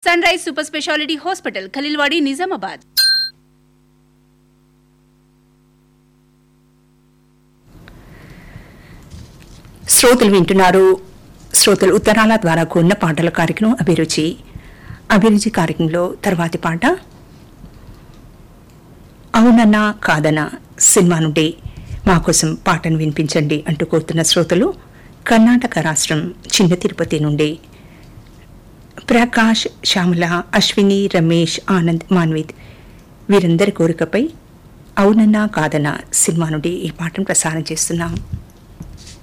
sun sunrise super specialty hospital Khaleelwadi Nizamabad శ్రోతలు వింటున్నారు శ్రోతలు ఉత్తరాల ద్వారా కూడిన పాటల కార్యక్రమం అభిరుచి అభిరుచి కార్యక్రమంలో తర్వాతి పాట అవునన్నా కాదనా సినిమా నుండి మా కోసం పాటను వినిపించండి అంటూ కోరుతున్న శ్రోతలు కర్ణాటక రాష్ట్రం చిన్న తిరుపతి నుండి ప్రకాష్ శ్యామల అశ్విని రమేష్ ఆనంద్ మాన్విత్ వీరందరి కోరికపై అవునన్నా కాదనా సినిమా నుండి ఈ పాటను ప్రసారం చేస్తున్నాం